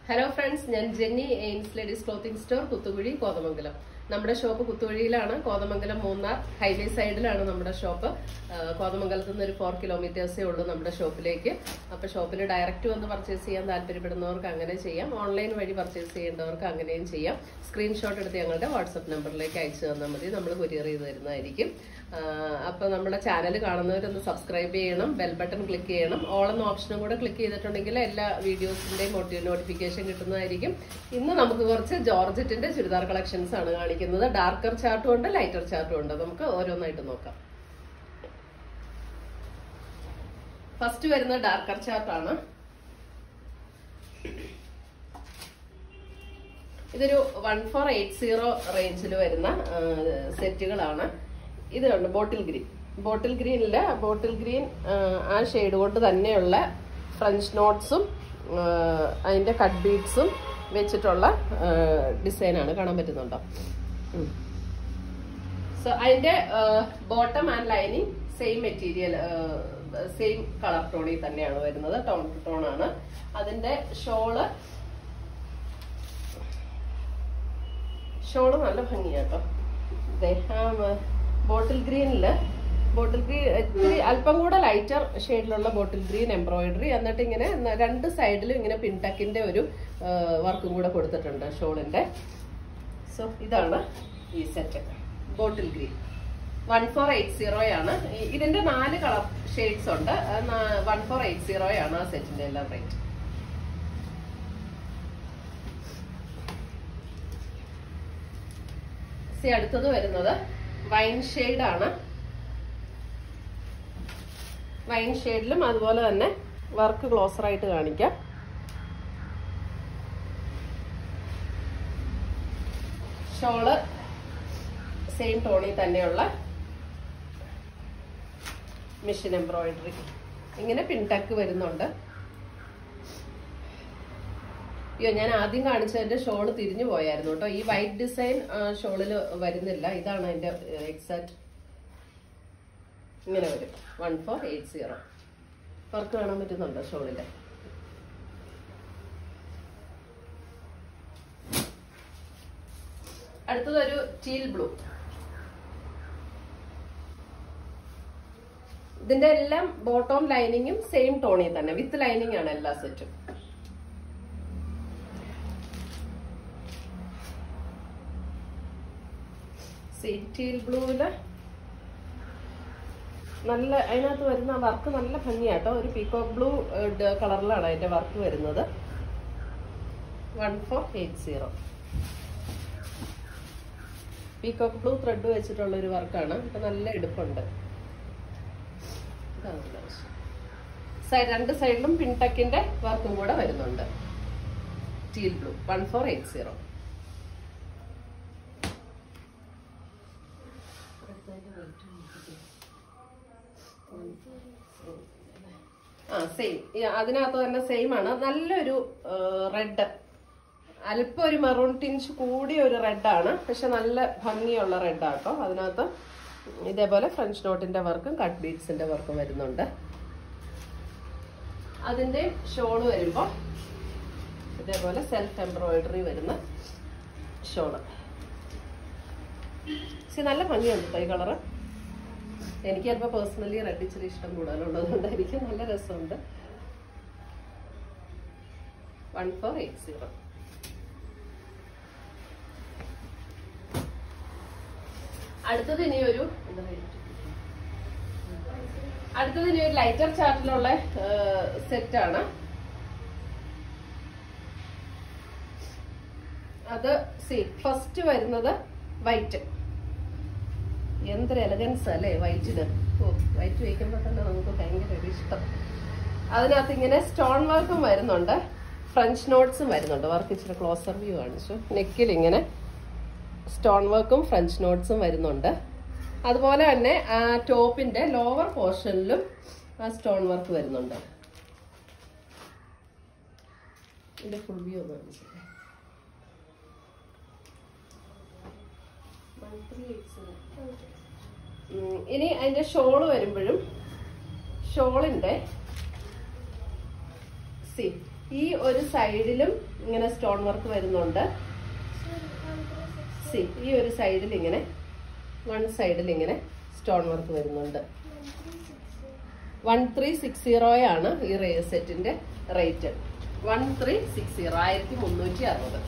Hello friends ഞാൻ Jenny Aims ladies clothing store Kuthukuzhi Kothamangalam നമ്മുടെ shop കുത്തുകുഴിയിലാണ് കോതമംഗലം മൂന്നാർ ഹൈവേ സൈഡിലാണ് നമ്മുടെ ഷോപ്പ് ആ, കോതമംഗലത്ത് നിന്ന് ഒരു ഫോർ കിലോമീറ്റേഴ്സേ ഉള്ളൂ നമ്മുടെ ഷോപ്പിലേക്ക് അപ്പൊ ഷോപ്പിൽ ഡയറക്റ്റ് വന്ന് പർച്ചേസ് ചെയ്യാൻ താല്പര്യപ്പെടുന്നവർക്ക് അങ്ങനെ ചെയ്യാം ഓൺലൈൻ വഴി പർച്ചേസ് ചെയ്യേണ്ടവർക്ക് അങ്ങനെയും ചെയ്യാം സ്ക്രീൻഷോട്ട് എടുത്ത് ഞങ്ങളുടെ വാട്സപ്പ് നമ്പറിലേക്ക് അയച്ചു തന്നാൽ മതി നമ്മൾ കൊറിയർ ചെയ്ത് തരുന്നതായിരിക്കും ആ, അപ്പൊ നമ്മുടെ ചാനൽ കാണുന്നവരൊന്ന് സബ്സ്ക്രൈബ് ചെയ്യണം ബെൽ ബട്ടൺ ക്ലിക്ക് ചെയ്യണം ഓൾ എന്ന ഓപ്ഷനും കൂടെ ക്ലിക്ക് ചെയ്തിട്ടുണ്ടെങ്കിൽ എല്ലാ വീഡിയോസിന്റെയും നോട്ടിഫിക്കേഷൻ കിട്ടുന്നതായിരിക്കും ഇന്ന് നമുക്ക് കുറച്ച് ജോർജറ്റിന്റെ ചുരിദാർ കളക്ഷൻസ് ആണ് കാണിക്കുന്നത് ഡാർക്കർ ചാർട്ടും ഉണ്ട് ലൈറ്റർ ചാർട്ടും ഉണ്ട് നമുക്ക് ഓരോന്നായിട്ട് നോക്കാം ഫസ്റ്റ് വരുന്ന ഡാർക്കർ ചാർട്ടാണ് ഇതൊരു വൺ ഫോർ എയ്റ്റ് സീറോ റേഞ്ചിൽ വരുന്ന ആ, സെറ്റുകളാണ് ഇത് കണ്ട് ബോട്ടിൽ ഗ്രീൻ ബോട്ടിൽ ഗ്രീനില് ബോട്ടിൽ ഗ്രീൻ ആ, ആ ഷെയ്ഡ് കൊണ്ട് തന്നെയുള്ള ഫ്രഞ്ച് നോട്ട്സും അതിന്റെ കട്ട് ബീഡ്സും വെച്ചിട്ടുള്ള ഡിസൈനാണ് കാണാൻ പറ്റുന്നുണ്ടോ സോ അതിന്റെ bottom and lining same material same colour ടോണിൽ തന്നെയാണ് വരുന്നത് ടോൺ ടോൺ ആണ് അതിന്റെ ഷോള് ഷോള് നല്ല ഭംഗിയാട്ടോ ദേ, ആ ബോട്ടിൽ ഗ്രീനില് ബോട്ടിൽ ഗ്രീൻ ഇത്തിരി അല്പം കൂടെ ലൈറ്റർ ഷെയ്ഡിലുള്ള ബോട്ടിൽ ഗ്രീൻ എംബ്രോയിഡറി എന്നിട്ട് ഇങ്ങനെ ന- രണ്ട് സൈഡിലും ഇങ്ങനെ പിൻടക്കിന്റെ ഒരു വർക്കും കൂടെ കൊടുത്തിട്ടുണ്ട് ഷോളിന്റെ സോ ഇതാണ് ഈ set bottle green one four eight സീറോയാണ് ഇതിന്റെ നാല് കളർ ഷെയ്ഡ്സ് ഉണ്ട് വൺ ഫോർ എയ്റ്റ് സീറോയാണ് ആ സെറ്റിന്റെ എല്ലാം റേറ്റ് സി അടുത്തത് വരുന്നത് വൈൻ ഷെയ്ഡ് ആണ് വൈൻ ഷെയ്ഡിലും അതുപോലെ തന്നെ വർക്ക് ക്ലോസർ ആയിട്ട് കാണിക്കാം ഷോള് സെയിം ടോണിൽ തന്നെയുള്ള മെഷീൻ എംബ്രോയിഡറി ഇങ്ങനെ പിൻടക്ക് വരുന്നുണ്ട് അയ്യോ ഞാൻ ആദ്യം കാണിച്ചതിന്റെ ഷോള് തിരിഞ്ഞു പോയായിരുന്നു കേട്ടോ ഈ വൈറ്റ് ഡിസൈൻ ഷോളിൽ വരുന്നില്ല ഇതാണ് അതിന്റെ എക്സാക്ട് ഇങ്ങനെ വരും one four eight zero work കാണാൻ പറ്റുന്നുണ്ടോ ഷോളില് അടുത്തതൊരു ടീൽ ബ്ലൂ ഇതിന്റെ എല്ലാം ബോട്ടം ലൈനിങ്ങും സെയിം ടോണിൽ തന്നെ വിത്ത് ലൈനിങ് ആണ് എല്ലാ സെറ്റും ടീൽ ബ്ലൂവില് നല്ല അതിനകത്ത് വരുന്ന വർക്ക് നല്ല ഭംഗിയാട്ടോ ഒരു പീക്കോക്ക് ബ്ലൂ കളറിലാണ് അതിന്റെ വർക്ക് വരുന്നത് one four eight zero peacock blue thread വെച്ചിട്ടുള്ള ഒരു വർക്കാണ് ഇപ്പൊ നല്ല എടുപ്പുണ്ട് ഇതാണ് ബ്ലൗസ്. സൈഡ് രണ്ട് സൈഡിലും പിൻടക്കിന്റെ വർക്കും കൂടെ വരുന്നുണ്ട് teal blue one four eight zero ആ സെയിം അതിനകത്ത് തന്നെ സെയിം ആണ് നല്ലൊരു റെഡ് അല്പം ഒരു മെറൂൺ ടിഞ്ച് കൂടിയ ഒരു റെഡാണ് പക്ഷെ നല്ല ഭംഗിയുള്ള റെഡാട്ടോ അതിനകത്ത് ഇതേപോലെ ഫ്രഞ്ച് നോട്ടിന്റെ വർക്കും കട്ട് ബീഡ്സിന്റെ വർക്കും വരുന്നുണ്ട് അതിന്റെ ഷോള് വരുമ്പോ ഇതേപോലെ സെൽഫ് എംബ്രോയിഡറി വരുന്ന ഷോള് പക്ഷെ നല്ല ഭംഗിയുണ്ട് കേട്ടോ ഈ കളറ് എനിക്ക് ചിലപ്പോൾ പേഴ്സണലി റെഡ് ഇച്ചിരി ഇഷ്ടം കൂടുതലുള്ളതുകൊണ്ടായിരിക്കും നല്ല രസമുണ്ട് വൺ ഫോർ എയ്റ്റ് സീറോ അടുത്തത് ഇനി ഒരു എന്താ rate? അടുത്തത് ഇനി ഒരു ലൈറ്റർ ചാർട്ടിലുള്ള സെറ്റ് ആണ് അത് സി ഫസ്റ്റ് വരുന്നത് വൈറ്റ് എന്തൊരു എലഗൻസ് അല്ലേ വൈറ്റിന് ഓ വൈറ്റ് വയ്ക്കുമ്പോൾ തന്നെ നമുക്ക് ഭയങ്കര ഒരു ഇഷ്ടം അതിനകത്ത് ഇങ്ങനെ സ്റ്റോൺ വർക്കും വരുന്നുണ്ട് ഫ്രഞ്ച് നോട്ട്സും വരുന്നുണ്ട് വർക്ക് ഇച്ചിരി ക്ലോസർ വ്യൂ കാണിച്ചു നെക്കിൽ ഇങ്ങനെ സ്റ്റോൺ വർക്കും ഫ്രഞ്ച് നോട്ട്സും വരുന്നുണ്ട് അതുപോലെ തന്നെ ആ ടോപ്പിന്റെ ലോവർ പോർഷനിലും ആ സ്റ്റോൺ വർക്ക് വരുന്നുണ്ട് ഇതിന്റെ ഫുൾ വ്യൂ ഒന്ന് കാണിച്ചേ ഉം, ഇനി അതിന്റെ ഷോള് വരുമ്പോഴും ഷോളിന്റെ സി ഈ ഒരു സൈഡിലും ഇങ്ങനെ സ്റ്റോൺ വർക്ക് വരുന്നുണ്ട് സി ഈ ഒരു സൈഡിൽ ഇങ്ങനെ വൺ സൈഡിൽ ഇങ്ങനെ സ്റ്റോൺ വർക്ക് വരുന്നുണ്ട് വൺ ത്രീ സിക്സ് സീറോയാണ് ഈ റേ സെറ്റിന്റെ rate one three six zero ആയിരത്തി മുന്നൂറ്റി അറുപത്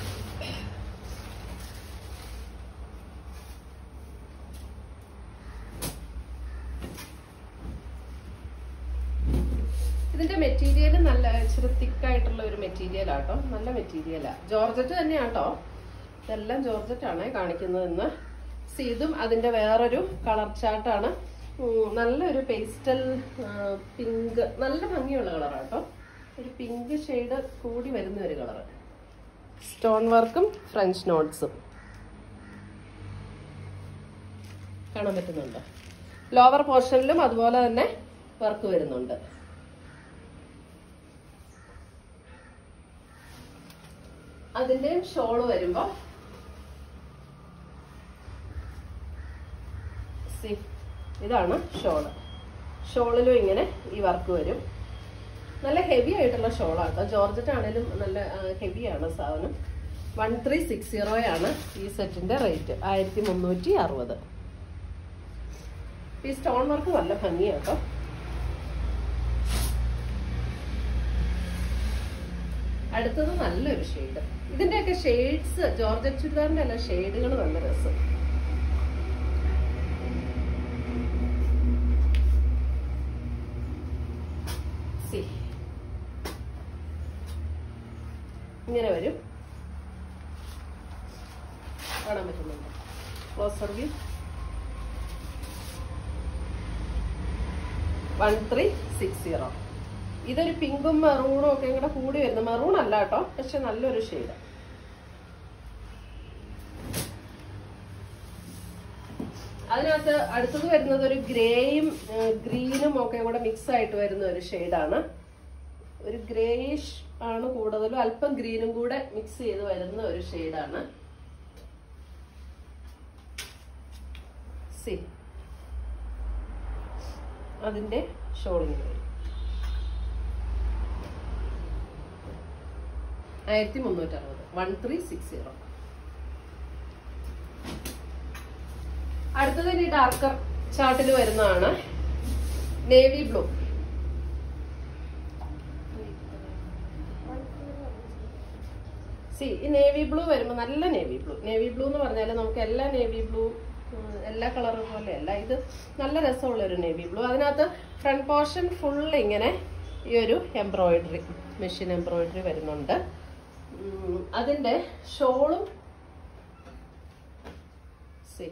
ഇതിന്റെ മെറ്റീരിയൽ നല്ല ഇച്ചിരി തിക്കായിട്ടുള്ള ഒരു മെറ്റീരിയൽ ആട്ടോ നല്ല മെറ്റീരിയലാ ജോർജറ്റ് തന്നെയാട്ടോ ഇതെല്ലാം ജോർജറ്റ് ആണ് കാണിക്കുന്നത് ഇന്ന് See, ഇതും അതിന്റെ വേറൊരു കളർ ചാർട്ടാണ് നല്ലൊരു പേസ്റ്റൽ പിങ്ക് നല്ല ഭംഗിയുള്ള കളറാട്ടോ ഒരു പിങ്ക് ഷെയ്ഡ് കൂടി വരുന്ന ഒരു കളർ സ്റ്റോൺ വർക്കും ഫ്രഞ്ച് നോട്ട്സും കാണാൻ പറ്റുന്നുണ്ടോ ലോവർ പോർഷനിലും അതുപോലെ തന്നെ വർക്ക് വരുന്നുണ്ട് അതിന്റെയും ഷോള് വരുമ്പോ See, ഇതാണ് ഷോള് ഷോളിലും ഇങ്ങനെ ഈ വർക്ക് വരും നല്ല ഹെവി ആയിട്ടുള്ള ഷോളാണ് ജോർജറ്റ് ആണെങ്കിലും നല്ല ഹെവിയാണ് സാധനം വൺ ത്രീ സിക്സ് സീറോയാണ് ഈ സെറ്റിന്റെ റേറ്റ് ആയിരത്തി മുന്നൂറ്റി അറുപത് ഈ സ്റ്റോൺ വർക്ക് നല്ല ഭംഗിയാട്ടോ അടുത്തത് നല്ലൊരു ഷെയ്ഡ് ഇതിന്റെയൊക്കെ ഷെയ്ഡ്സ് ജോർജറ്റ് ചുരിദാറിന്റെ അല്ല ഷെയ്ഡുകൾ നല്ല രസം See. ഇങ്ങനെ വരും കാണാൻ പറ്റുന്നുണ്ട് closer view one three six zero ഇതൊരു പിങ്കും മെറൂണും ഒക്കെ കൂടെ കൂടി വരുന്ന മെറൂൺ അല്ല കേട്ടോ പക്ഷെ നല്ലൊരു ഷെയ്ഡ് അതിനകത്ത് അടുത്തത് വരുന്നത് ഒരു ഗ്രേയും ഗ്രീനും ഒക്കെ കൂടെ മിക്സ് ആയിട്ട് വരുന്ന ഒരു ഷെയ്ഡാണ് ഒരു ഗ്രേയിഷ് ആണ് കൂടുതലും അല്പം ഗ്രീനും കൂടെ മിക്സ് ചെയ്ത് വരുന്ന ഒരു ഷെയ്ഡാണ് സി അതിന്റെ ഷോളിങ് വരും ആയിരത്തി മുന്നൂറ്റി അറുപത് വൺ ത്രീ സിക്സ് സീറോ അടുത്തത് ഇനി ഡാർക്കർ ചാർട്ടിൽ വരുന്നതാണ് നേവി ബ്ലൂ സി ഈ നേവി ബ്ലൂ വരുമ്പോൾ നല്ല നേവി ബ്ലൂ നേവി ബ്ലൂ എന്ന് പറഞ്ഞാൽ നമുക്ക് എല്ലാ നേവി ബ്ലൂ എല്ലാ കളറും പോലെ അല്ല ഇത് നല്ല രസമുള്ള ഒരു നേവി ബ്ലൂ അതിനകത്ത് ഫ്രണ്ട് പോർഷൻ ഫുൾ ഇങ്ങനെ ഈ ഒരു എംബ്രോയിഡറി മെഷീൻ എംബ്രോയിഡറി വരുന്നുണ്ട് ഉം, അതിന്റെ ഷോളും സി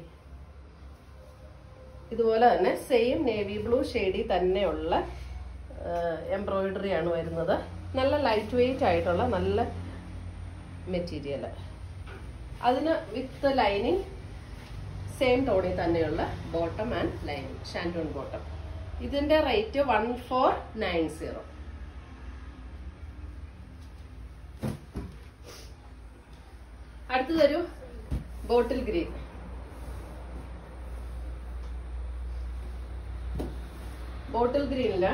ഇതുപോലെ തന്നെ സെയിം നേവി ബ്ലൂ ഷെയ്ഡിൽ തന്നെയുള്ള എംബ്രോയിഡറി ആണ് വരുന്നത് നല്ല ലൈറ്റ് വെയിറ്റ് ആയിട്ടുള്ള നല്ല മെറ്റീരിയൽ അതിന് വിത്ത് ലൈനിങ് സെയിം ടോണിൽ തന്നെയുള്ള ബോട്ടം ആൻഡ് ലൈനിങ് ഷാൻഡോൺ ബോട്ടം ഇതിന്റെ rate one four nine zero അടുത്തതൊരു ബോട്ടിൽ ഗ്രീൻ ബോട്ടിൽ ഗ്രീനില്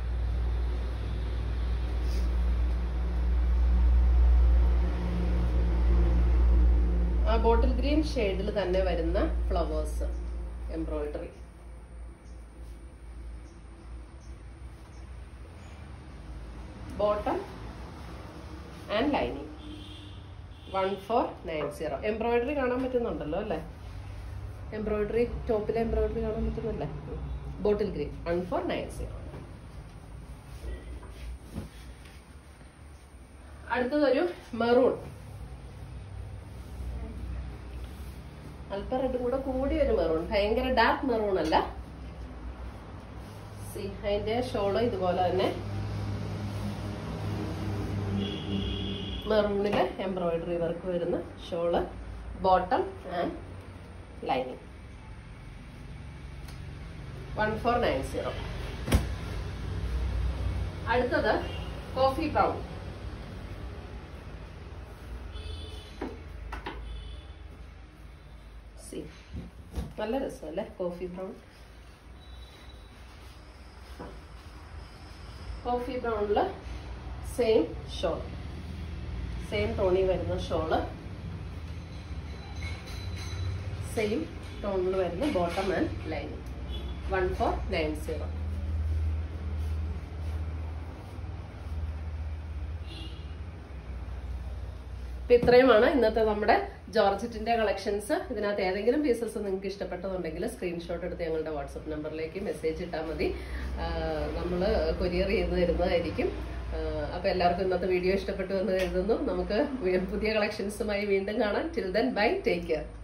ആ ബോട്ടിൽ ഗ്രീൻ ഷെയ്ഡിൽ തന്നെ വരുന്ന flowers embroidery bottom and lining one four nine zero embroidery കാണാൻ പറ്റുന്നുണ്ടല്ലോ അല്ലേ എംബ്രോയിഡറി ടോപ്പിലെ എംബ്രോയിഡറി കാണാൻ പറ്റുന്നല്ലേ bottle green one four nine zero അടുത്തതൊരു മെറൂൺ അല്പം റെഡും കൂടെ കൂടി ഒരു മെറൂൺ ഭയങ്കര ഡാർക്ക് മെറൂൺ അല്ല സി അതിന്റെ ഷോള് ഇതുപോലെ തന്നെ മെറൂണില് എംബ്രോയിഡറി വർക്ക് വരുന്ന shawl bottom and lining one four nine zero അടുത്തത് കോഫി ബ്രൗൺ സി നല്ല രസമല്ലേ കോഫി ബ്രൗൺ കോഫി ബ്രൗണില് സെയിം ഷോൾ സെയിം ടോണിൽ വരുന്ന ഷോള് സെയിം ടോണിൽ വരുന്ന bottom and lining one four nine zero അപ്പൊ ഇത്രയുമാണ് ഇന്നത്തെ നമ്മുടെ ജോർജറ്റിന്റെ കളക്ഷൻസ് ഇതിനകത്ത് ഏതെങ്കിലും പീസസ് നിങ്ങൾക്ക് ഇഷ്ടപ്പെട്ടതുണ്ടെങ്കിൽ സ്ക്രീൻഷോട്ട് എടുത്ത് ഞങ്ങളുടെ വാട്സപ്പ് നമ്പറിലേക്ക് മെസ്സേജ് ഇട്ടാൽ മതി നമ്മൾ കൊറിയർ ചെയ്ത് തരുന്നതായിരിക്കും ആഹ് അപ്പൊ എല്ലാവർക്കും ഇന്നത്തെ വീഡിയോ ഇഷ്ടപ്പെട്ടു എന്ന് കരുതുന്നു നമുക്ക് പുതിയ കളക്ഷൻസുമായി വീണ്ടും കാണാം till then bye take care